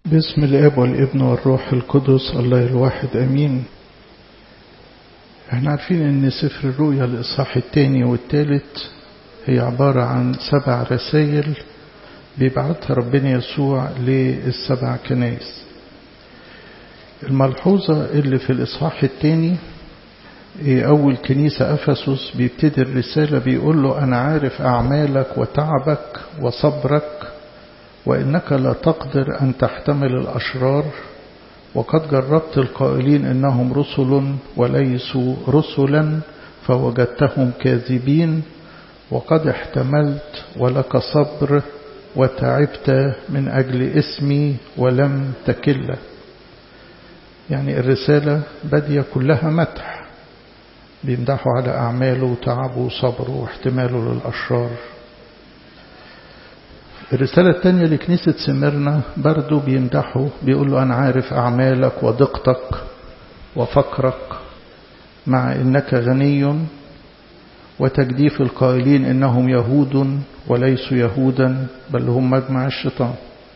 باسم الاب والابن والروح القدس الله الواحد امين احنا عارفين ان سفر الرؤيا الاصحاح الثاني والثالث هي عبارة عن سبع رسائل بيبعتها ربنا يسوع للسبع كنائس الملحوظة اللي في الإصحاح الثاني أول كنيسة أفسس بيبتدي الرسالة بيقول له أنا عارف أعمالك وتعبك وصبرك وإنك لا تقدر أن تحتمل الأشرار وقد جربت القائلين إنهم رسل وليسوا رسلا فوجدتهم كاذبين وقد احتملت ولك صبر وتعبت من أجل اسمي ولم تكل يعني الرسالة بادية كلها مدح بيمدحوا على أعماله وتعبه وصبره واحتماله للأشرار الرسالة الثانية لكنيسة سمرنا برضو بيمدحوا بيقول له أنا عارف أعمالك ودقتك وفقرك مع إنك غني وتجديف القائلين إنهم يهود وليسوا يهودا بل هم مجمع الشيطان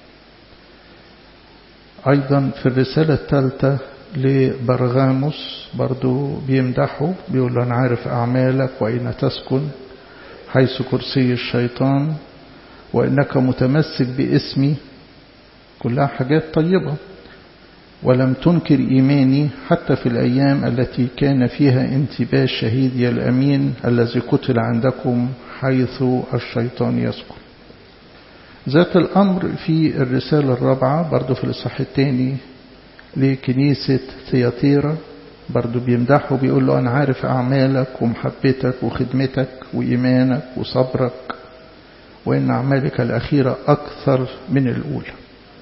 أيضا في الرسالة الثالثة لبرغاموس برضو بيمدحه بيقول له أنا عارف أعمالك وأين تسكن حيث كرسي الشيطان وإنك متمسك باسمي كلها حاجات طيبة ولم تنكر إيماني حتى في الأيام التي كان فيها انتباه شهيدي الأمين الذي قتل عندكم حيث الشيطان يسكن ذات الأمر في الرسالة الرابعة برضو في الإصحاح الثاني لكنيسة ثياتيرا برضو بيمدحه بيقول له أنا عارف أعمالك ومحبتك وخدمتك وإيمانك وصبرك وإن أعمالك الأخيرة أكثر من الأولى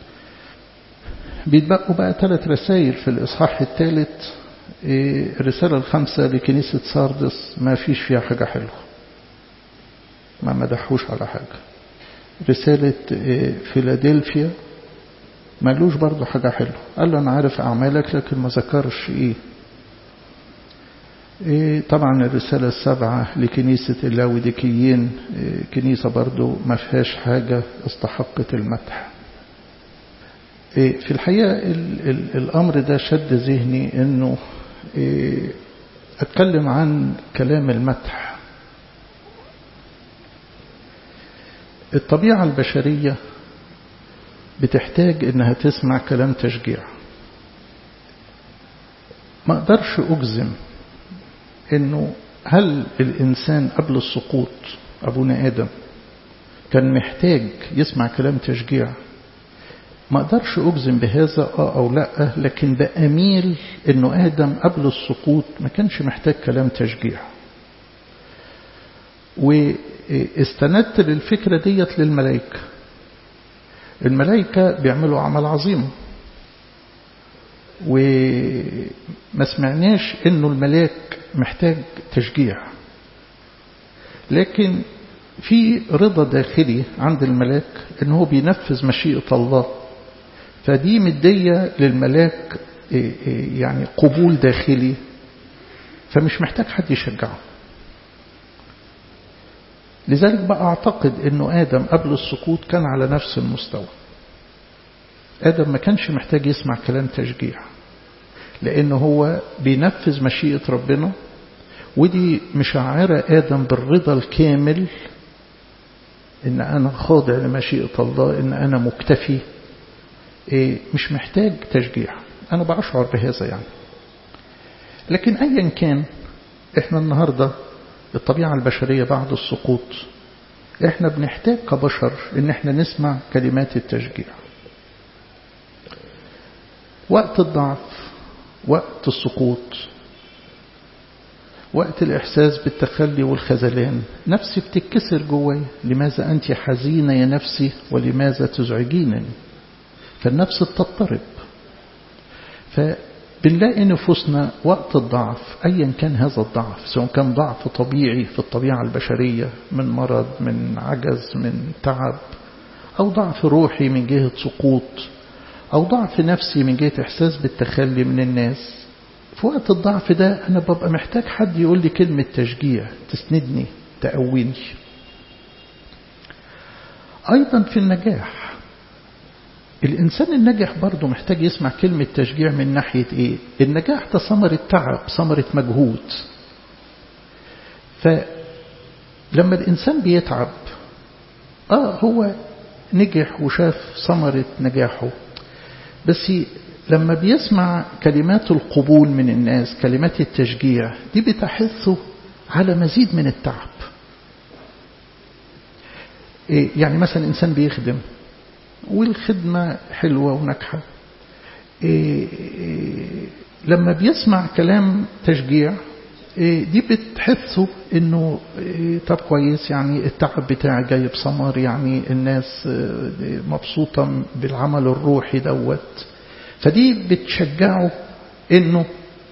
بيتبقوا بقى ثلاث رسائل في الإصحاح الثالث الرسالة الخامسة لكنيسة ساردس ما فيش فيها حاجة حلوة ما مدحوش على حاجة رسالة فيلادلفيا مالوش برضو حاجة حلوة قال له أنا عارف أعمالك لكن ما ذكرش إيه إيه طبعا الرسالة السبعة لكنيسة اللاوديكيين إيه كنيسة برضو ما فيهاش حاجة استحقت المدح إيه في الحقيقة ال ال الأمر ده شد ذهني أنه أتكلم عن كلام المدح الطبيعة البشرية بتحتاج انها تسمع كلام تشجيع ما اقدرش اجزم انه هل الانسان قبل السقوط ابونا ادم كان محتاج يسمع كلام تشجيع ما اقدرش اجزم بهذا اه او لا لكن باميل انه ادم قبل السقوط ما كانش محتاج كلام تشجيع واستندت للفكره ديت للملائكه الملائكة بيعملوا عمل عظيم وما سمعناش انه الملاك محتاج تشجيع لكن في رضا داخلي عند الملاك ان هو بينفذ مشيئة الله فدي مدية للملاك يعني قبول داخلي فمش محتاج حد يشجعه لذلك بقى أعتقد أنه آدم قبل السقوط كان على نفس المستوى آدم ما كانش محتاج يسمع كلام تشجيع لأنه هو بينفذ مشيئة ربنا ودي مشعرة آدم بالرضا الكامل إن أنا خاضع لمشيئة الله إن أنا مكتفي إيه مش محتاج تشجيع أنا بأشعر بهذا يعني لكن أيا كان إحنا النهاردة الطبيعة البشرية بعد السقوط احنا بنحتاج كبشر ان احنا نسمع كلمات التشجيع وقت الضعف وقت السقوط وقت الإحساس بالتخلي والخذلان نفسي بتتكسر جواي لماذا أنت حزينة يا نفسي ولماذا تزعجينني فالنفس بتضطرب بنلاقي نفوسنا وقت الضعف أيا كان هذا الضعف سواء كان ضعف طبيعي في الطبيعة البشرية من مرض من عجز من تعب أو ضعف روحي من جهة سقوط أو ضعف نفسي من جهة إحساس بالتخلي من الناس في وقت الضعف ده أنا ببقى محتاج حد يقول لي كلمة تشجيع تسندني تقويني أيضا في النجاح الإنسان الناجح برضه محتاج يسمع كلمة تشجيع من ناحية إيه النجاح ده ثمرة تعب ثمرة مجهود فلما الإنسان بيتعب آه هو نجح وشاف ثمرة نجاحه بس لما بيسمع كلمات القبول من الناس كلمات التشجيع دي بتحثه على مزيد من التعب يعني مثلا إنسان بيخدم والخدمة حلوة وناجحة لما بيسمع كلام تشجيع دي بتحسه انه طب كويس يعني التعب بتاعي جاي بثمر يعني الناس مبسوطة بالعمل الروحي دوت فدي بتشجعه انه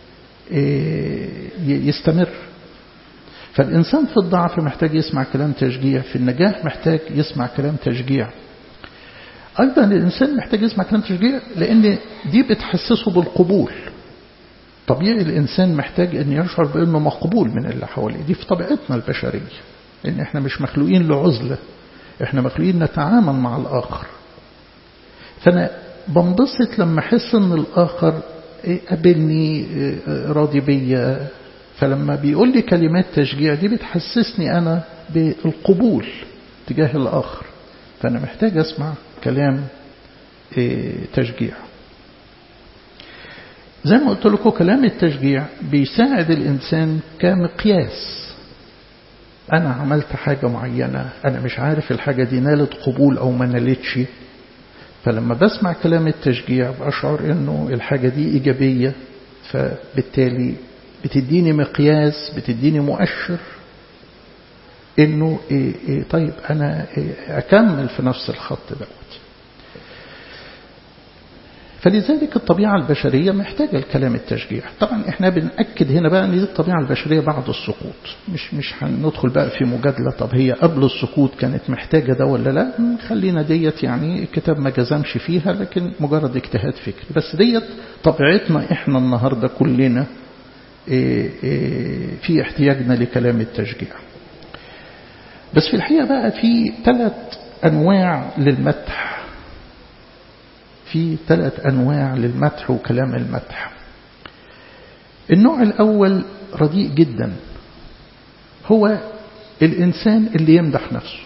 يستمر فالإنسان في الضعف محتاج يسمع كلام تشجيع في النجاح محتاج يسمع كلام تشجيع أيضا الإنسان محتاج يسمع كلام تشجيع لأن دي بتحسسه بالقبول طبيعي الإنسان محتاج أن يشعر بأنه مقبول من اللي حواليه دي في طبيعتنا البشرية إن إحنا مش مخلوقين لعزلة إحنا مخلوقين نتعامل مع الآخر فأنا بنبسط لما أحس أن الآخر قابلني راضي بيا فلما بيقول لي كلمات تشجيع دي بتحسسني أنا بالقبول تجاه الآخر فأنا محتاج أسمع كلام تشجيع زي ما قلت لكم كلام التشجيع بيساعد الإنسان كمقياس أنا عملت حاجة معينة أنا مش عارف الحاجة دي نالت قبول أو ما نالتش فلما بسمع كلام التشجيع بأشعر أنه الحاجة دي إيجابية فبالتالي بتديني مقياس بتديني مؤشر انه إيه إيه طيب انا إيه اكمل في نفس الخط دوت فلذلك الطبيعة البشرية محتاجة الكلام التشجيع طبعا احنا بنأكد هنا بقى ان دي الطبيعة البشرية بعد السقوط مش مش هندخل بقى في مجادلة طب هي قبل السقوط كانت محتاجة ده ولا لا خلينا ديت يعني الكتاب ما جزمش فيها لكن مجرد اجتهاد فكري بس ديت طبيعتنا احنا النهاردة كلنا في احتياجنا لكلام التشجيع بس في الحقيقة بقى في ثلاث أنواع للمدح في ثلاث أنواع للمدح وكلام المدح النوع الأول رديء جدا هو الإنسان اللي يمدح نفسه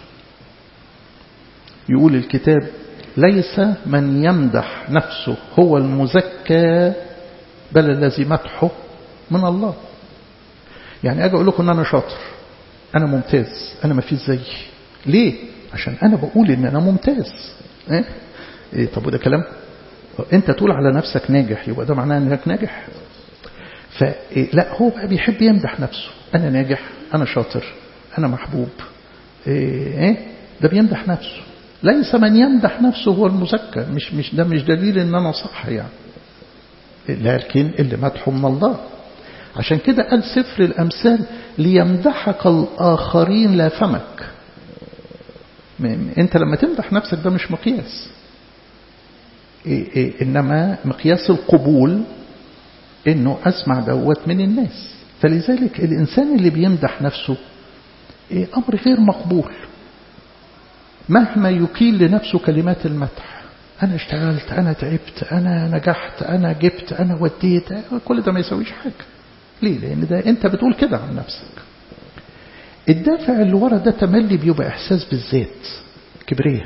يقول الكتاب ليس من يمدح نفسه هو المزكى بل الذي مدحه من الله يعني أجي أقول لكم أن أنا شاطر أنا ممتاز أنا ما فيش زيي ليه عشان أنا بقول إن أنا ممتاز إيه؟ إيه طب وده كلام أنت تقول على نفسك ناجح يبقى ده معناه أنك ناجح فلا هو بقى بيحب يمدح نفسه أنا ناجح أنا شاطر أنا محبوب إيه ده بيمدح نفسه ليس من يمدح نفسه هو المزكى مش مش ده مش دليل ان انا صح يعني لكن اللي مدحه من الله عشان كده قال سفر الأمثال ليمدحك الآخرين لا فمك انت لما تمدح نفسك ده مش مقياس إيه إيه إنما مقياس القبول إنه أسمع دوت من الناس فلذلك الإنسان اللي بيمدح نفسه إيه أمر غير مقبول مهما يكيل لنفسه كلمات المدح أنا اشتغلت أنا تعبت أنا نجحت أنا جبت أنا وديت كل ده ما يسويش حاجة ليه لأن ده أنت بتقول كده عن نفسك الدافع اللي ورا ده تملي بيبقى إحساس بالذات كبرية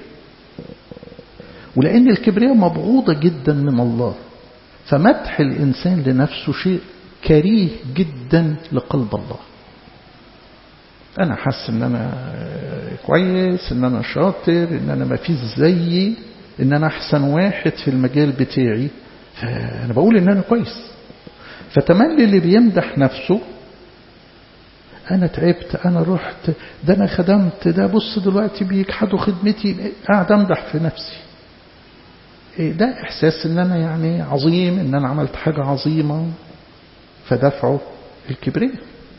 ولأن الكبرياء مبغوضة جدا من الله فمدح الإنسان لنفسه شيء كريه جدا لقلب الله أنا حاسس إن أنا كويس إن أنا شاطر إن أنا ما فيش زيي إن أنا أحسن واحد في المجال بتاعي فأنا بقول إن أنا كويس فتملي اللي بيمدح نفسه أنا تعبت أنا رحت ده أنا خدمت ده بص دلوقتي بيجحدوا خدمتي قاعد أمدح في نفسي ده إحساس إن أنا يعني عظيم إن أنا عملت حاجة عظيمة فدفعه الكبرياء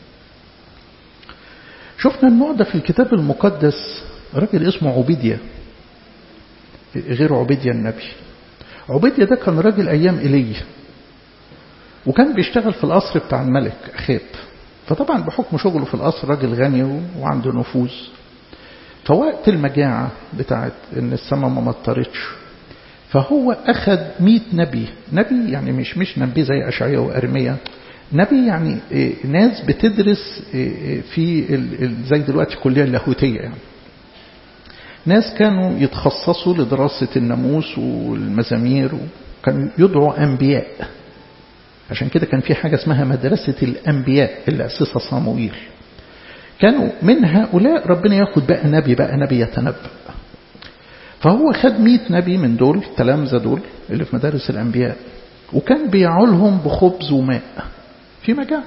شفنا النوع ده في الكتاب المقدس راجل اسمه عبيديا غير عبيديا النبي عبيديا ده كان راجل أيام إيليا وكان بيشتغل في القصر بتاع الملك أخاب فطبعا بحكم شغله في القصر راجل غني وعنده نفوذ فوقت المجاعة بتاعت إن السماء ما مطرتش فهو أخذ مئة نبي نبي يعني مش مش نبي زي أشعياء وأرميا نبي يعني ناس بتدرس في زي دلوقتي الكلية اللاهوتية يعني ناس كانوا يتخصصوا لدراسة الناموس والمزامير وكانوا يدعوا أنبياء عشان كده كان في حاجة اسمها مدرسة الأنبياء اللي أسسها صاموئيل كانوا من هؤلاء ربنا ياخد بقى نبي بقى نبي يتنبأ فهو خد مئة نبي من دول التلامذة دول اللي في مدارس الأنبياء وكان بيعولهم بخبز وماء في مجاعة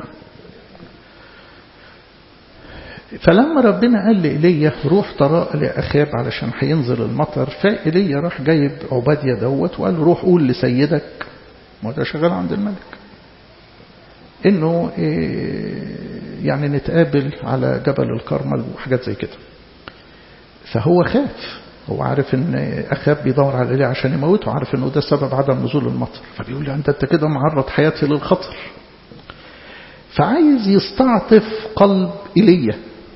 فلما ربنا قال لإيليا روح طراء لأخاب علشان هينزل المطر فإيليا راح جايب عبادية دوت وقال له روح قول لسيدك ما ده شغال عند الملك انه يعني نتقابل على جبل الكرمل وحاجات زي كده فهو خاف هو عارف ان اخاب بيدور على ايليا عشان يموته عارف انه ده سبب عدم نزول المطر فبيقول له انت انت كده معرض حياتي للخطر فعايز يستعطف قلب ايليا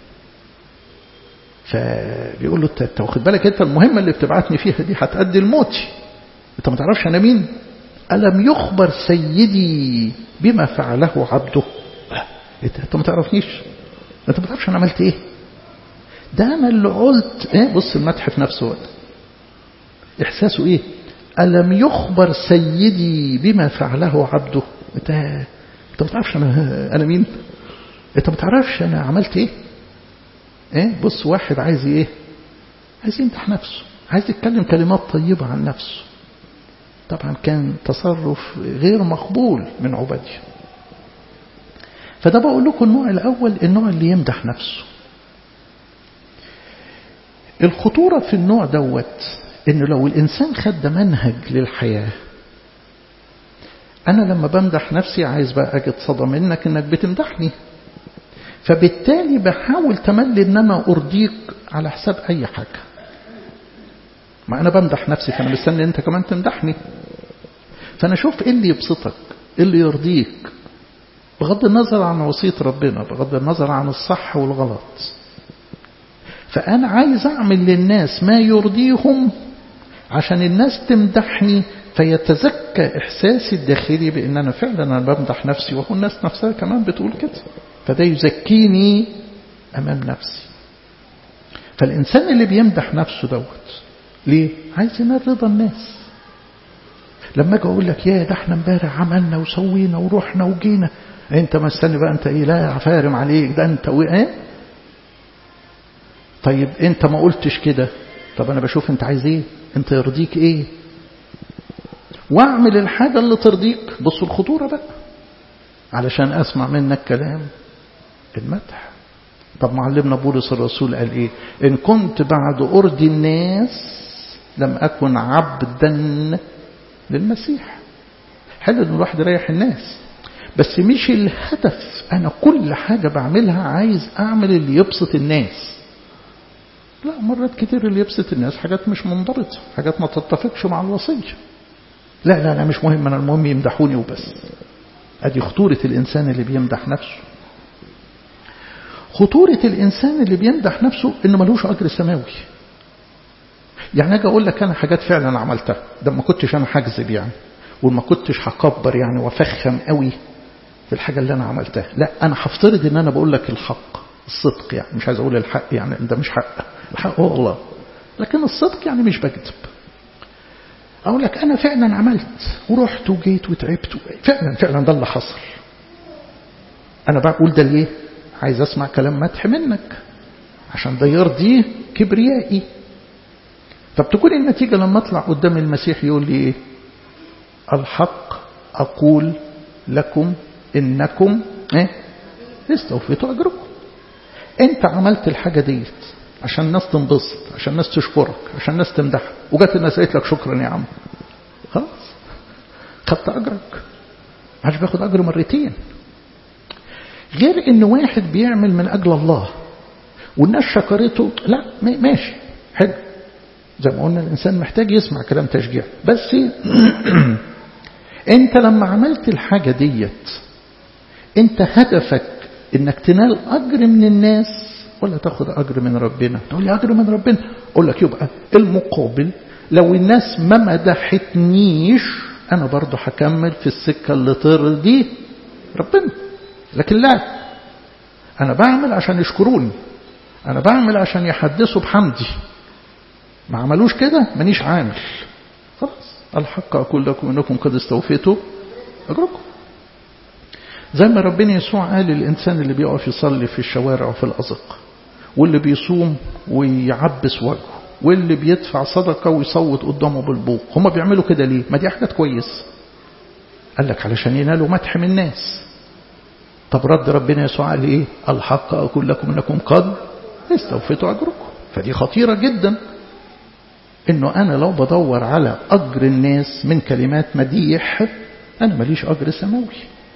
فبيقول له انت واخد بالك انت المهمه اللي بتبعتني فيها دي هتأدي لموتي انت ما تعرفش انا مين ألم يخبر سيدي بما فعله عبده انت ما تعرفنيش انت ما تعرفش انا عملت ايه ده انا اللي قلت ايه بص المدح في نفسه وقت احساسه ايه ألم يخبر سيدي بما فعله عبده انت انت ما تعرفش انا انا مين انت ما تعرفش انا عملت ايه ايه بص واحد عايز ايه عايز يمدح نفسه عايز يتكلم كلمات طيبة عن نفسه طبعا كان تصرف غير مقبول من عبادية فده بقول لكم النوع الأول النوع اللي يمدح نفسه الخطورة في النوع دوت إنه لو الإنسان خد منهج للحياة أنا لما بمدح نفسي عايز بقى أجد صدى منك إنك بتمدحني فبالتالي بحاول تملي إن أنا أرضيك على حساب أي حاجة ما أنا بمدح نفسي فأنا مستني أنت كمان تمدحني فأنا أشوف إيه اللي يبسطك إيه اللي يرضيك بغض النظر عن وصية ربنا بغض النظر عن الصح والغلط فأنا عايز أعمل للناس ما يرضيهم عشان الناس تمدحني فيتزكى إحساسي الداخلي بأن أنا فعلا أنا بمدح نفسي وهو الناس نفسها كمان بتقول كده فده يزكيني أمام نفسي فالإنسان اللي بيمدح نفسه دوت ليه؟ عايز ينال رضا الناس لما اجي اقول لك يا ده احنا امبارح عملنا وسوينا ورحنا وجينا انت ما استني بقى انت ايه لا عفارم عليك ده انت ايه طيب انت ما قلتش كده طب انا بشوف انت عايز ايه انت يرضيك ايه واعمل الحاجة اللي ترضيك بصوا الخطورة بقى علشان اسمع منك كلام المدح طب معلمنا بولس الرسول قال ايه ان كنت بعد ارضي الناس لم اكن عبدا للمسيح حلو ان الواحد يريح الناس بس مش الهدف انا كل حاجة بعملها عايز اعمل اللي يبسط الناس لا مرات كتير اللي يبسط الناس حاجات مش منضبطة حاجات ما تتفقش مع الوصية لا لا لا مش مهم انا المهم يمدحوني وبس ادي خطورة الانسان اللي بيمدح نفسه خطورة الانسان اللي بيمدح نفسه انه ملوش اجر سماوي يعني اجي اقول لك انا حاجات فعلا عملتها ده ما كنتش انا هكذب يعني وما كنتش هكبر يعني وافخم قوي في الحاجة اللي انا عملتها لا انا هفترض ان انا بقول لك الحق الصدق يعني مش عايز اقول الحق يعني ده مش حق الحق هو الله لكن الصدق يعني مش بكذب اقول لك انا فعلا عملت ورحت وجيت وتعبت فعلا فعلا ده اللي حصل انا بقول ده ليه عايز اسمع كلام مدح منك عشان ده يرضيه كبريائي طب تكون النتيجة لما اطلع قدام المسيح يقول لي ايه الحق اقول لكم انكم ايه استوفيتوا اجركم انت عملت الحاجة ديت عشان الناس تنبسط عشان الناس تشكرك عشان الناس تمدحك وجت الناس قالت لك شكرا يا عم خلاص خدت اجرك عشان بياخد اجر مرتين غير ان واحد بيعمل من اجل الله والناس شكرته لا ماشي حلو زي ما قلنا الانسان محتاج يسمع كلام تشجيع بس انت لما عملت الحاجة ديت انت هدفك انك تنال اجر من الناس ولا تاخد اجر من ربنا تقول لي اجر من ربنا اقول لك يبقى المقابل لو الناس ما مدحتنيش أنا برضو هكمل في السكة اللي ترضي ربنا لكن لا أنا بعمل عشان يشكروني أنا بعمل عشان يحدثوا بحمدي ما عملوش كده مانيش عامل خلاص الحق أقول لكم أنكم قد استوفيتوا أجركم زي ما ربنا يسوع قال للإنسان اللي بيقف يصلي في الشوارع وفي الأزق واللي بيصوم ويعبس وجهه واللي بيدفع صدقة ويصوت قدامه بالبوق هما بيعملوا كده ليه ما دي حاجات كويس قال لك علشان ينالوا مدح من الناس طب رد ربنا يسوع قال ايه الحق أقول لكم أنكم قد استوفيتوا أجركم فدي خطيرة جدا انه انا لو بدور على اجر الناس من كلمات مديح انا ماليش اجر سماوي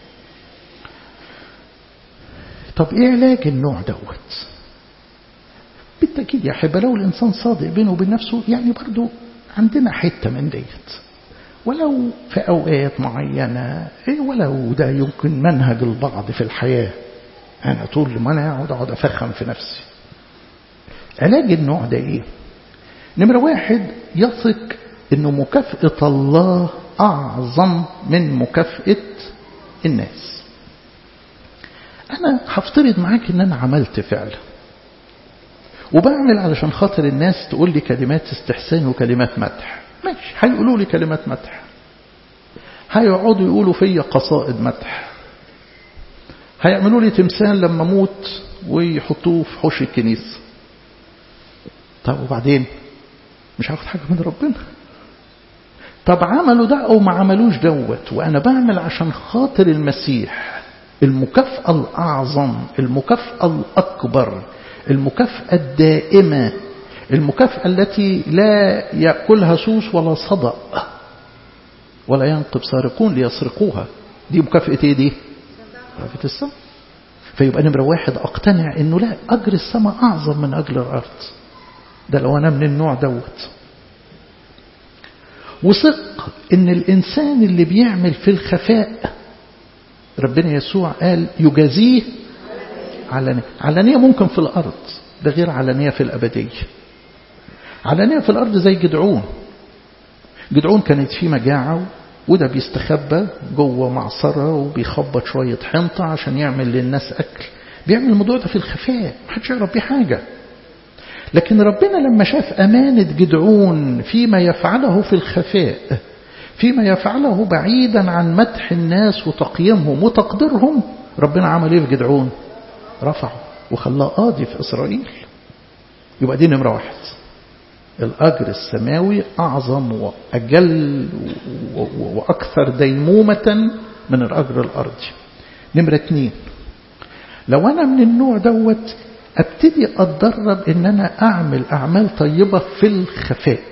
طب ايه علاج النوع دوت بالتأكيد يا أحبة لو الإنسان صادق بينه وبين نفسه يعني برضو عندنا حتة من ديت ولو في أوقات معينة إيه ولو ده يمكن منهج البعض في الحياة أنا طول ما أنا أقعد أقعد أفخم في نفسي علاج النوع ده إيه نمرة واحد يثق أنه مكافأة الله أعظم من مكافأة الناس أنا هفترض معاك أن أنا عملت فعلا وبعمل علشان خاطر الناس تقول لي كلمات استحسان وكلمات مدح ماشي هيقولوا لي كلمات مدح هيقعدوا يقولوا فيا قصائد مدح هيعملوا لي تمثال لما اموت ويحطوه في حوش الكنيسه طب وبعدين مش هاخد حاجه من ربنا طب عملوا ده او ما عملوش دوت وانا بعمل عشان خاطر المسيح المكافاه الاعظم المكافاه الاكبر المكافأة الدائمة المكافأة التي لا يأكلها سوس ولا صدأ ولا ينقب سارقون ليسرقوها دي مكافأة ايه دي مكافأة السماء فيبقى نمرة واحد أقتنع أنه لا أجر السماء أعظم من أجر الأرض ده لو أنا من النوع دوت وثق أن الإنسان اللي بيعمل في الخفاء ربنا يسوع قال يجازيه علانية علانية ممكن في الأرض ده غير علانية في الأبدية علانية في الأرض زي جدعون جدعون كانت في مجاعة وده بيستخبى جوه معصرة وبيخبط شوية حنطة عشان يعمل للناس أكل بيعمل الموضوع ده في الخفاء محدش يعرف بيه حاجة لكن ربنا لما شاف أمانة جدعون فيما يفعله في الخفاء فيما يفعله بعيدا عن مدح الناس وتقييمهم وتقديرهم ربنا عمل ايه في جدعون رفعه وخلاه قاضي في إسرائيل يبقى دي نمرة واحد الأجر السماوي أعظم وأجل وأكثر ديمومة من الأجر الأرضي نمرة اتنين لو أنا من النوع دوت أبتدي أتدرب إن أنا أعمل أعمال طيبة في الخفاء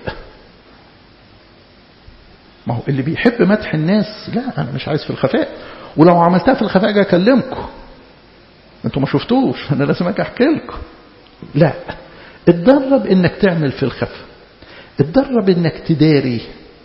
ما هو اللي بيحب مدح الناس لا أنا مش عايز في الخفاء ولو عملتها في الخفاء أجي أكلمكم انتوا ما شفتوش انا لازم اجي احكي لكم لا اتدرب انك تعمل في الخفا اتدرب انك تداري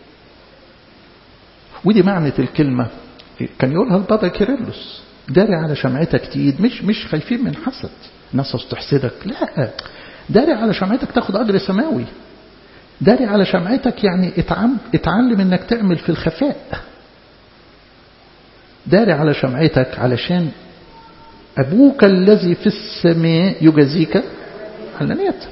ودي معنى الكلمة كان يقولها البابا كيرلس داري على شمعتك تيد مش مش خايفين من حسد الناس تحسدك لا داري على شمعتك تاخد أجر سماوي داري على شمعتك يعني اتعلم انك تعمل في الخفاء داري على شمعتك علشان أبوك الذي في السماء يجازيك على نيته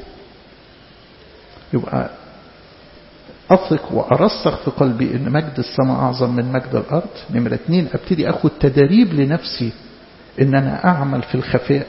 يبقى أثق وأرسخ في قلبي أن مجد السماء أعظم من مجد الأرض نمرة اتنين أبتدي أخد تدريب لنفسي أن أنا أعمل في الخفاء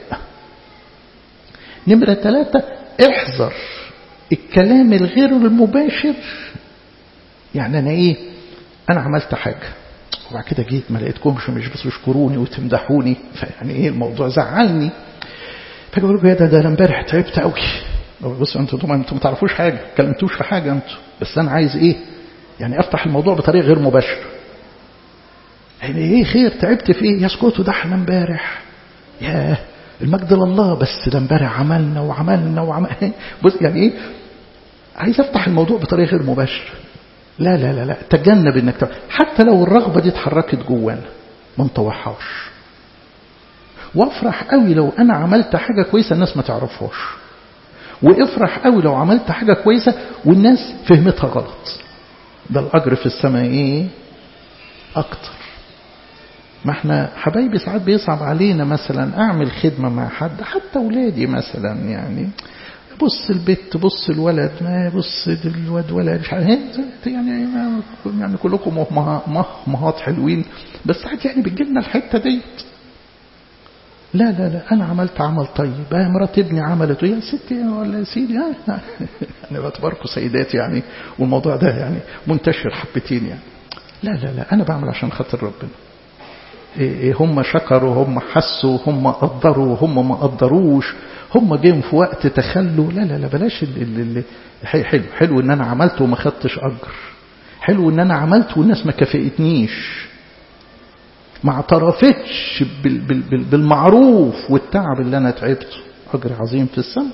نمرة ثلاثة احذر الكلام الغير المباشر يعني أنا إيه أنا عملت حاجة وبعد كده جيت ما لقيتكمش مش بس تشكروني وتمدحوني فيعني ايه الموضوع زعلني فاجي اقول لكم يا ده ده انا امبارح تعبت قوي بصوا انتوا طبعا انتوا ما تعرفوش حاجه ما اتكلمتوش في حاجه انتوا بس انا عايز ايه يعني افتح الموضوع بطريقه غير مباشره يعني ايه خير تعبت في ايه يسكتوا ده احنا امبارح ياه المجد لله بس ده امبارح عملنا وعملنا وعملنا بص يعني ايه عايز افتح الموضوع بطريقه غير مباشره لا لا لا لا تجنب انك تعمل. حتى لو الرغبه دي اتحركت جوانا ما نطوعهاش وافرح قوي لو انا عملت حاجه كويسه الناس ما تعرفهاش وافرح قوي لو عملت حاجة كويسة والناس فهمتها غلط ده الأجر في السماء إيه أكتر ما احنا حبايبي ساعات بيصعب علينا مثلا أعمل خدمة مع حد حتى أولادي مثلا يعني بص البت بص الولد ما بص الواد ولد مش عارف يعني يعني كلكم مهات حلوين بس ساعات يعني بتجي لنا الحته ديت لا لا لا انا عملت عمل طيب اه مرات ابني عملت يا ستي ولا يا سيدي اه انا بعتبركم سيدات يعني والموضوع ده يعني منتشر حبتين يعني لا لا لا انا بعمل عشان خاطر ربنا إيه هم شكروا هم حسوا هم قدروا هم ما قدروش هم جيهم في وقت تخلوا لا لا لا بلاش اللي حلو حلو ان انا عملت وما خدتش اجر حلو ان انا عملت والناس ما كافئتنيش ما اعترفتش بال بال بال بالمعروف والتعب اللي انا تعبته اجر عظيم في السماء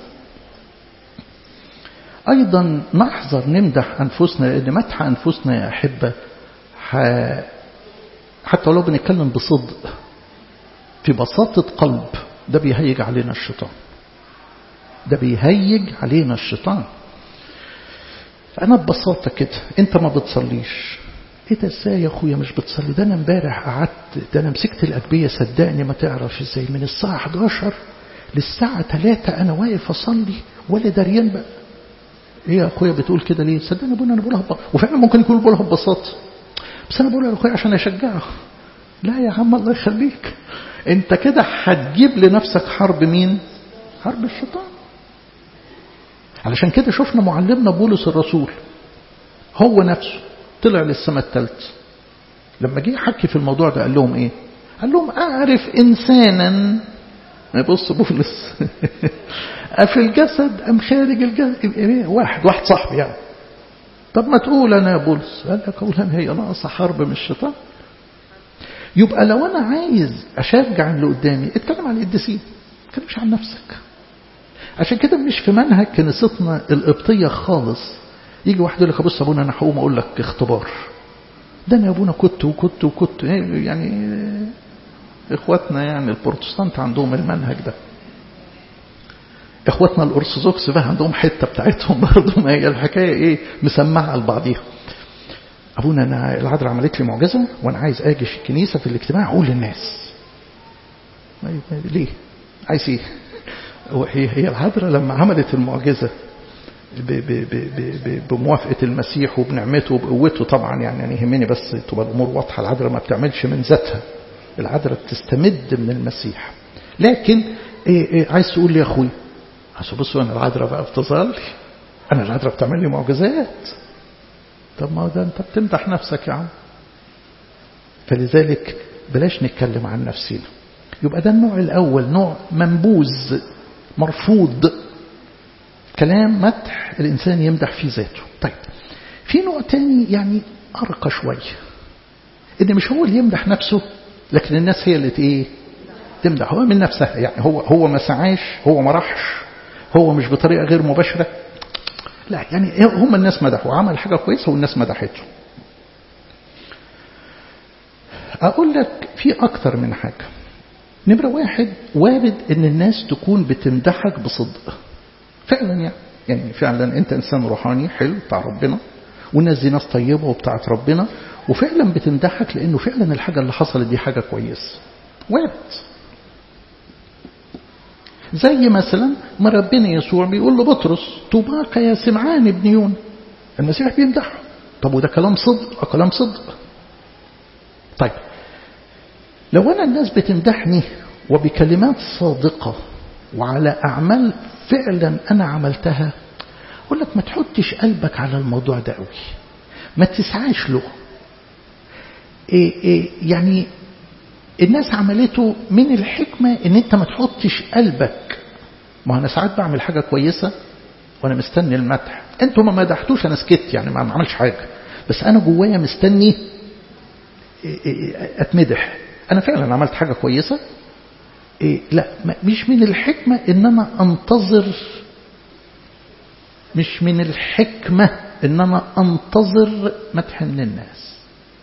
ايضا نحذر نمدح انفسنا لان مدح انفسنا يا احبه حتى لو بنتكلم بصدق في بساطه قلب ده بيهيج علينا الشيطان ده بيهيج علينا الشيطان أنا ببساطة كده أنت ما بتصليش إيه ده إزاي يا أخويا مش بتصلي ده أنا امبارح قعدت ده أنا مسكت الأجبية صدقني ما تعرف إزاي من الساعة 11 للساعة 3 أنا واقف أصلي ولا دريان بقى إيه يا أخويا بتقول كده ليه صدقني أبونا أنا بقولها وفعلا ممكن يكون بقولها ببساطة بس أنا بقولها يا أخويا عشان أشجعه لا يا عم الله يخليك أنت كده هتجيب لنفسك حرب مين حرب الشيطان علشان كده شفنا معلمنا بولس الرسول هو نفسه طلع للسماء الثالث لما جه يحكي في الموضوع ده قال لهم ايه قال لهم اعرف انسانا بص بولس أفي الجسد أم خارج الجسد واحد واحد صاحبي يعني طب ما تقول أنا يا بولس قال لك أقول أنا هي ناقصة حرب من الشيطان يبقى لو أنا عايز أشجع اللي قدامي اتكلم عن القديسين ما تتكلمش عن نفسك عشان كده مش في منهج كنيستنا القبطية خالص يجي واحد يقول لك بص ابونا انا هقوم اقول لك اختبار ده انا يا ابونا كنت وكنت وكنت يعني اخواتنا يعني البروتستانت عندهم المنهج ده اخواتنا الارثوذكس بقى عندهم حته بتاعتهم برضه ما هي الحكايه ايه مسمعه لبعضيها ابونا انا العذراء عملت لي معجزه وانا عايز اجي في الكنيسه في الاجتماع اقول للناس ليه عايز ايه هي هي العذراء لما عملت المعجزه ب ب ب بموافقه المسيح وبنعمته وبقوته طبعا يعني يعني يهمني بس تبقى الامور واضحه العذراء ما بتعملش من ذاتها العذراء بتستمد من المسيح لكن إيه إيه عايز تقول لي يا اخوي عشان بصوا انا العذراء بقى بتظل انا العذراء بتعمل لي معجزات طب ما ده انت بتمدح نفسك يا عم فلذلك بلاش نتكلم عن نفسنا يبقى ده النوع الاول نوع منبوذ مرفوض كلام مدح الإنسان يمدح في ذاته طيب في نوع تاني يعني أرقى شوية إن مش هو اللي يمدح نفسه لكن الناس هي اللي إيه تمدح هو من نفسها يعني هو هو ما سعاش هو ما راحش هو مش بطريقة غير مباشرة لا يعني هم الناس مدحوا عمل حاجة كويسة والناس مدحته أقول لك في أكتر من حاجة نمرة واحد وارد إن الناس تكون بتمدحك بصدق فعلا يعني يعني فعلا انت انسان روحاني حلو بتاع ربنا والناس دي ناس طيبه وبتاعت ربنا وفعلا بتمدحك لانه فعلا الحاجه اللي حصلت دي حاجه كويسه وارد زي مثلا ما ربنا يسوع بيقول لبطرس طوباك يا سمعان ابن يون المسيح بيمدحه طب وده كلام صدق كلام صدق طيب لو انا الناس بتمدحني وبكلمات صادقه وعلى اعمال فعلا أنا عملتها أقول لك ما تحطش قلبك على الموضوع ده قوي ما تسعاش له إيه إيه يعني الناس عملته من الحكمة ان انت ما تحطش قلبك ما انا ساعات بعمل حاجة كويسة وانا مستني المدح انتوا ما مدحتوش انا سكت يعني ما عملش حاجة بس انا جوايا مستني اتمدح انا فعلا عملت حاجة كويسة إيه لا مش من الحكمة ان انا انتظر مش من الحكمة ان انا انتظر مدح من الناس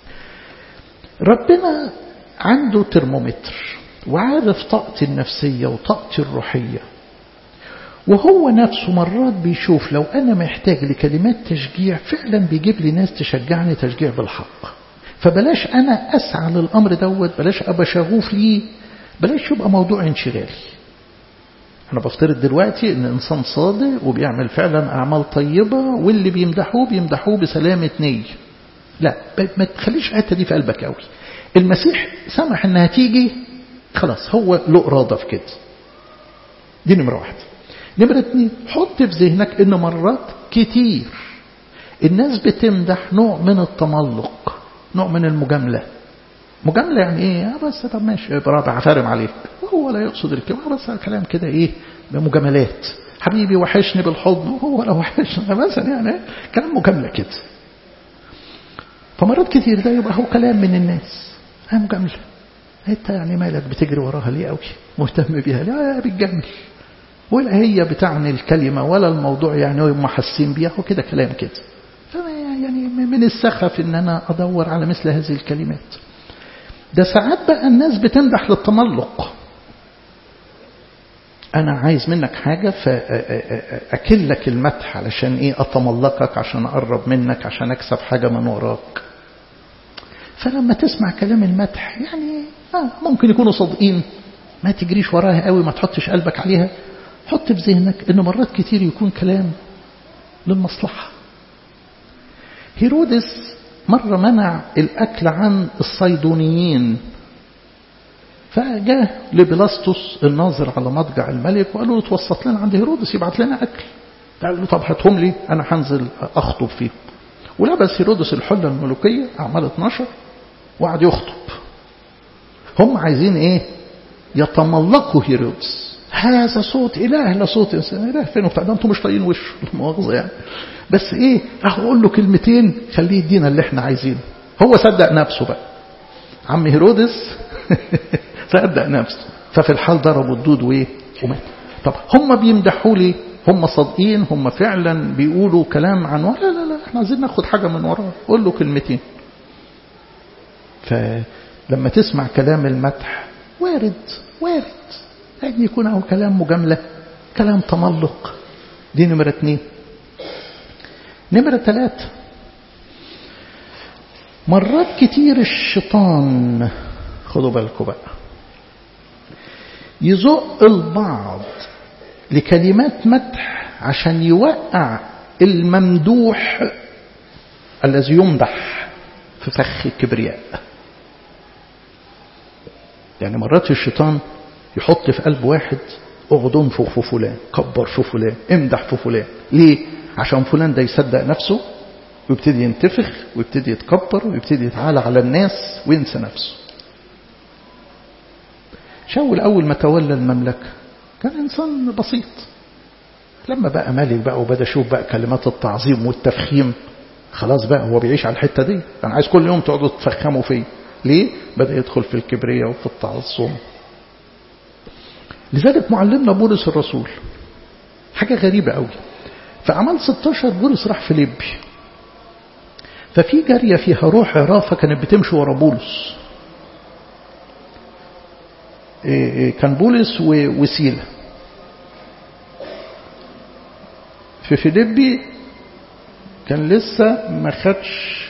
ربنا عنده ترمومتر وعارف طاقتي النفسية وطاقتي الروحية وهو نفسه مرات بيشوف لو أنا محتاج لكلمات تشجيع فعلا بيجيب لي ناس تشجعني تشجيع بالحق فبلاش أنا أسعى للأمر دوت بلاش أبقى شغوف ليه بلاش يبقى موضوع انشغالي أنا بفترض دلوقتي إن إنسان صادق وبيعمل فعلا أعمال طيبة واللي بيمدحوه بيمدحوه بسلامة نية لا ما تخليش الحتة دي في قلبك قوي المسيح سمح إنها تيجي خلاص هو له إرادة في كده دي نمرة واحد نمرة اتنين حط في ذهنك إن مرات كتير الناس بتمدح نوع من التملق نوع من المجاملة مجاملة يعني ايه بس طب ماشي برافو عفارم عليك وهو لا يقصد الكلمة بس كلام كده ايه بمجاملات حبيبي وحشني بالحضن وهو لا وحشني مثلا يعني كلام مجاملة كده فمرات كتير ده يبقى هو كلام من الناس ها مجاملة انت يعني مالك بتجري وراها ليه قوي مهتم بيها لا بتجامل ولا هي بتعني الكلمة ولا الموضوع يعني هم حاسين بيها وكده كلام كده يعني من السخف ان انا ادور على مثل هذه الكلمات ده ساعات بقى الناس بتمدح للتملق انا عايز منك حاجة فاكلك المدح علشان ايه اتملقك عشان اقرب منك عشان اكسب حاجة من وراك فلما تسمع كلام المدح يعني آه ممكن يكونوا صادقين ما تجريش وراها قوي ما تحطش قلبك عليها حط في ذهنك ان مرات كتير يكون كلام للمصلحة هيرودس مرة منع الأكل عن الصيدونيين فجاء لبلاستوس الناظر على مضجع الملك وقال له توسط لنا عند هيرودس يبعت لنا أكل قال له طب هاتهم لي أنا هنزل أخطب فيه ولبس هيرودس الحلة الملوكية أعمال 12 وقعد يخطب هم عايزين إيه يتملقوا هيرودس هذا صوت إله لا صوت إنسان إله فين وبتاع ده أنتم مش طايقين وشه المؤاخذة يعني بس إيه أقول له كلمتين خليه يدينا اللي إحنا عايزينه هو صدق نفسه بقى عم هيرودس صدق نفسه ففي الحال ضربوا الدود وإيه ومات طب هم بيمدحوا لي هم صادقين هم فعلا بيقولوا كلام عن ورا لا لا لا احنا عايزين ناخد حاجة من وراه قول له كلمتين فلما تسمع كلام المدح وارد وارد أن يكون أو كلام مجاملة كلام تملق دي نمرة اثنين نمرة ثلاثة مرات كتير الشيطان خدوا بالكم بقى يزق البعض لكلمات مدح عشان يوقع الممدوح الذي يمدح في فخ الكبرياء يعني مرات الشيطان يحط في قلب واحد اقعد انفخ في فلان كبر في فلان امدح في فلان ليه عشان فلان ده يصدق نفسه ويبتدي ينتفخ ويبتدي يتكبر ويبتدي يتعالى على الناس وينسى نفسه شاول أول ما تولى المملكة كان إنسان بسيط لما بقى ملك بقى وبدأ يشوف بقى كلمات التعظيم والتفخيم خلاص بقى هو بيعيش على الحتة دي أنا عايز كل يوم تقعدوا تفخموا فيه ليه؟ بدأ يدخل في الكبرياء وفي التعظم لذلك معلمنا بولس الرسول حاجة غريبة قوي في أعمال 16 بولس راح فيليبي ففي جارية فيها روح عرافة كانت بتمشي ورا بولس كان بولس وسيلة في فيليبي كان لسه ما خدش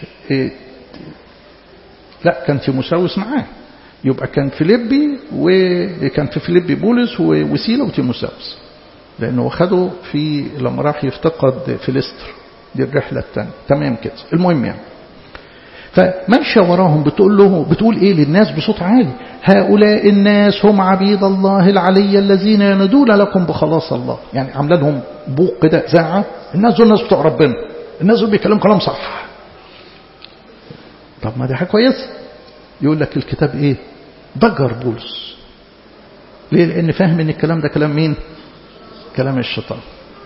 لا كان تيموساوس معاه يبقى كان فيليبي وكان في فيليبي بولس وسيلة وتيموساوس لأنه خده في لما راح يفتقد فيلستر دي الرحلة الثانية تمام كده المهم يعني فماشية وراهم بتقول له بتقول ايه للناس بصوت عالي هؤلاء الناس هم عبيد الله العلي الذين ينادون لكم بخلاص الله يعني عامله لهم بوق كده زاعة الناس دول الناس بتوع ربنا الناس دول بيتكلموا كلام صح طب ما دي حاجة كويسة يقول لك الكتاب ايه ضجر بولس ليه لان فاهم ان الكلام ده كلام مين كلام الشيطان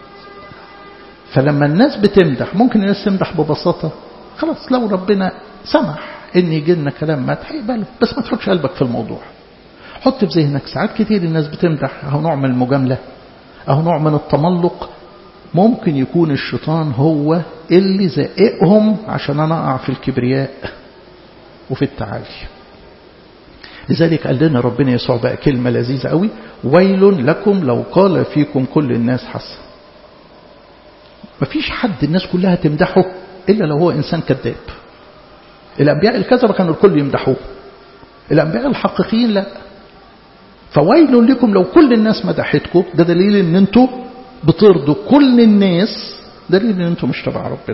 فلما الناس بتمدح ممكن الناس تمدح ببساطة خلاص لو ربنا سمح ان يجي لنا كلام مدح يقبله بس ما تحطش قلبك في الموضوع حط في ذهنك ساعات كتير الناس بتمدح اهو نوع من المجاملة اهو نوع من التملق ممكن يكون الشيطان هو اللي زائقهم عشان انا اقع في الكبرياء وفي التعالي لذلك قال لنا ربنا يسوع بقى كلمة لذيذة قوي ويل لكم لو قال فيكم كل الناس حسن مفيش حد الناس كلها تمدحه إلا لو هو إنسان كذاب الأنبياء الكذبة كانوا الكل يمدحوه الأنبياء الحقيقيين لا فويل لكم لو كل الناس مدحتكم ده دليل ان انتوا بترضوا كل الناس دليل ان انتوا مش تبع ربنا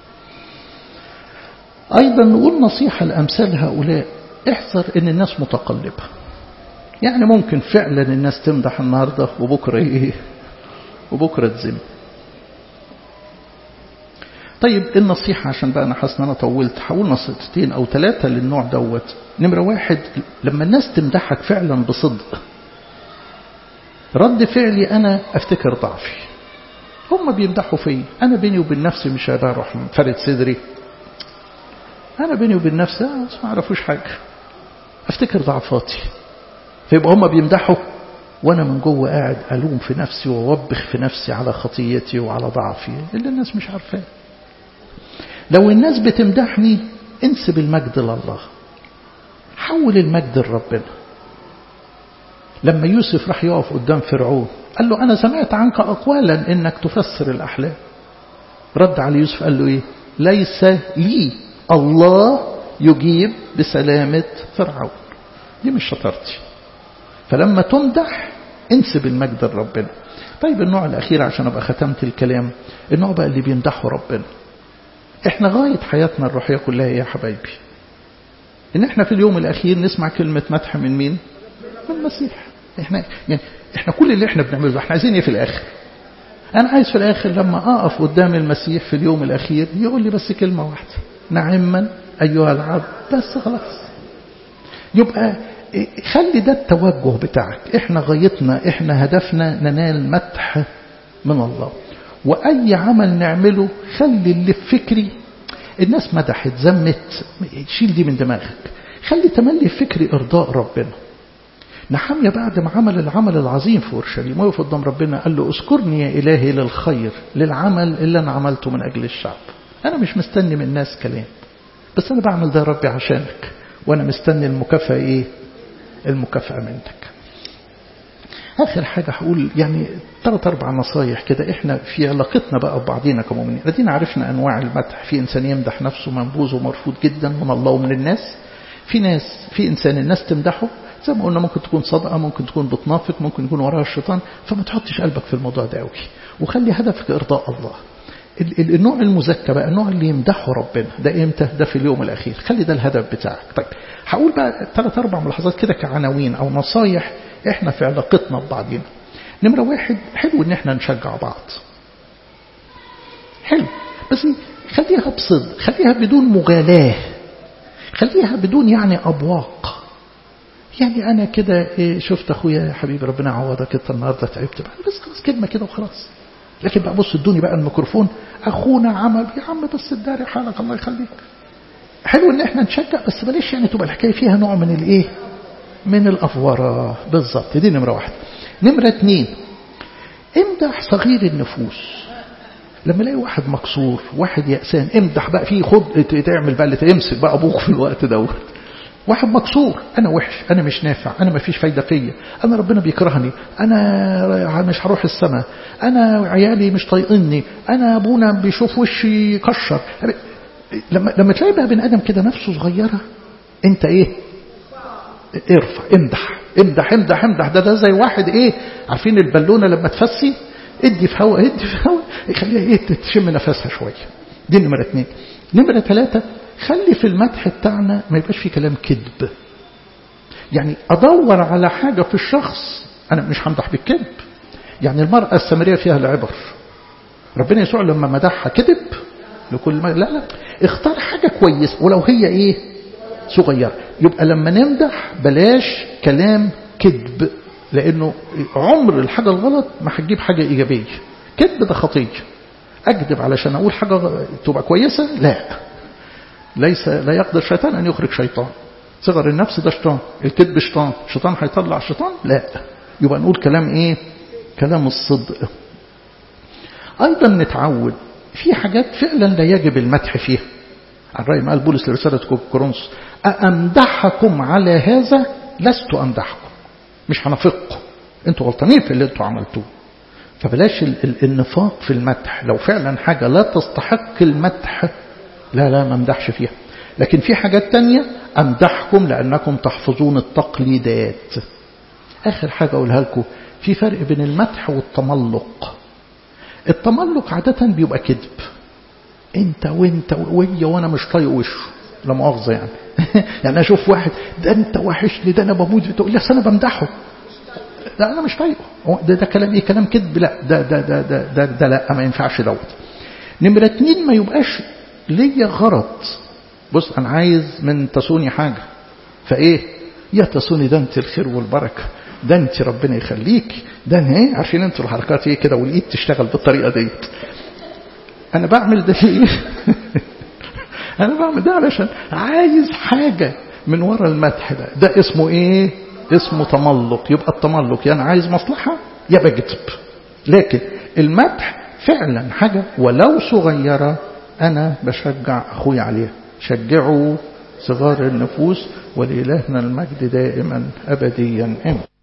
ايضا نقول نصيحة لامثال هؤلاء احذر ان الناس متقلبة يعني ممكن فعلا الناس تمدح النهاردة وبكرة ايه وبكرة تزم طيب النصيحة عشان بقى أنا حاسس إن أنا طولت هقول نصيحتين أو ثلاثة للنوع دوت نمرة واحد لما الناس تمدحك فعلا بصدق رد فعلي أنا أفتكر ضعفي هم بيمدحوا فيا أنا بيني وبين نفسي مش هروح فرد صدري أنا بيني وبين نفسي ما أعرفوش حاجة أفتكر ضعفاتي فيبقى هم بيمدحوا وأنا من جوه قاعد ألوم في نفسي وأوبخ في نفسي على خطيتي وعلى ضعفي اللي الناس مش عارفاه لو الناس بتمدحني انسب المجد لله حول المجد لربنا لما يوسف راح يقف قدام فرعون قال له أنا سمعت عنك أقوالا إنك تفسر الأحلام رد على يوسف قال له إيه ليس لي الله يجيب بسلامة فرعون دي مش شطارتي فلما تمدح انسب المجد لربنا طيب النوع الأخير عشان أبقى ختمت الكلام النوع بقى اللي بيمدحه ربنا احنا غاية حياتنا الروحية كلها يا حبايبي ان احنا في اليوم الاخير نسمع كلمة مدح من مين من المسيح احنا يعني احنا كل اللي احنا بنعمله احنا عايزين ايه في الاخر انا عايز في الاخر لما اقف قدام المسيح في اليوم الاخير يقول لي بس كلمة واحدة نعما ايها العبد بس خلاص يبقى خلي ده التوجه بتاعك احنا غايتنا احنا هدفنا ننال مدح من الله وأي عمل نعمله خلي اللي في فكري الناس مدحت زمت شيل دي من دماغك خلي تملي فكري إرضاء ربنا نحمية بعد ما عمل العمل العظيم في أورشليم وقف قدام ربنا قال له اذكرني يا إلهي للخير للعمل اللي أنا عملته من أجل الشعب أنا مش مستني من الناس كلام بس أنا بعمل ده يا ربي عشانك وأنا مستني المكافأة إيه المكافأة منك آخر حاجة هقول يعني ثلاث أربع نصايح كده إحنا في علاقتنا بقى ببعضينا كمؤمنين أدينا عرفنا أنواع المدح في إنسان يمدح نفسه منبوذ ومرفوض جدا من الله ومن الناس في ناس في إنسان الناس تمدحه زي ما قلنا ممكن تكون صدقة ممكن تكون بتنافق ممكن يكون وراها الشيطان فما تحطش قلبك في الموضوع ده قوي وخلي هدفك إرضاء الله النوع المزكى بقى النوع اللي يمدحه ربنا ده امتى ده في اليوم الأخير خلي ده الهدف بتاعك طيب هقول بقى ثلاث أربع ملاحظات كده كعناوين أو نصايح احنا في علاقتنا ببعضنا نمرة واحد حلو ان احنا نشجع بعض حلو بس خليها بصدق خليها بدون مغالاة خليها بدون يعني أبواق يعني أنا كده شفت أخويا يا حبيبي ربنا يعوضك أنت النهاردة تعبت بقى بس خلاص كلمة كده وخلاص لكن بقى بص ادوني بقى الميكروفون أخونا عمل يا عم بس الداري حالك الله يخليك حلو ان احنا نشجع بس بلاش يعني تبقى الحكاية فيها نوع من الايه من الأفورة بالظبط دي نمرة واحدة نمرة اتنين امدح صغير النفوس لما الاقي واحد مكسور واحد يأسان امدح بقى فيه خد تعمل بقى اللي تمسك بقى ابوك في الوقت دوت واحد مكسور انا وحش انا مش نافع انا ما فيش فايده فيا انا ربنا بيكرهني انا مش هروح السماء انا عيالي مش طايقني انا ابونا بيشوف وشي كشر لما لما تلاقي بقى بني ادم كده نفسه صغيره انت ايه ارفع امدح امدح امدح امدح ده ده زي واحد ايه عارفين البالونه لما تفسي ادي في هواء ادي في هواء يخليها ايه تشم نفسها شويه دي نمره اثنين نمره ثلاثه خلي في المدح بتاعنا ما يبقاش فيه كلام كذب يعني ادور على حاجه في الشخص انا مش همدح بالكذب يعني المراه السامريه فيها العبر ربنا يسوع لما مدحها كذب لكل ما لا لا اختار حاجه كويسه ولو هي ايه صغيره يبقى لما نمدح بلاش كلام كذب لانه عمر الحاجه الغلط ما هتجيب حاجه ايجابيه كذب ده خطيه اكذب علشان اقول حاجه تبقى كويسه لا ليس لا يقدر شيطان ان يخرج شيطان صغر النفس ده شيطان الكذب شيطان شيطان هيطلع شيطان لا يبقى نقول كلام ايه كلام الصدق ايضا نتعود في حاجات فعلا لا يجب المدح فيها على الرأي ما قال بولس لرسالة كورنثوس أأمدحكم على هذا لست أمدحكم مش هنافقكم انتوا غلطانين في اللي انتوا عملتوه فبلاش ال ال النفاق في المدح لو فعلا حاجة لا تستحق المدح لا لا ما امدحش فيها لكن في حاجات تانية أمدحكم لأنكم تحفظون التقليدات آخر حاجة أقولها لكم في فرق بين المدح والتملق التملق عادة بيبقى كذب انت وانت ويا وانا مش طايق وشه لا مؤاخذه يعني يعني اشوف واحد ده انت وحشني ده انا بموت تقول لي انا بمدحه لا انا مش طايقه ده ده كلام ايه كلام كذب لا ده ده ده ده, ده, ده لا ما ينفعش دوت نمره اتنين ما يبقاش ليا غرض بص انا عايز من تسوني حاجه فايه يا تسوني ده انت الخير والبركه ده انت ربنا يخليك ده ايه عارفين انتوا الحركات ايه كده والايد تشتغل بالطريقه ديت انا بعمل ده ليه انا بعمل ده علشان عايز حاجه من ورا المدح ده ده اسمه ايه اسمه تملق يبقى التملق يا انا عايز مصلحه يا بكذب لكن المدح فعلا حاجه ولو صغيره انا بشجع اخوي عليها شجعوا صغار النفوس ولإلهنا المجد دائما أبديا آمين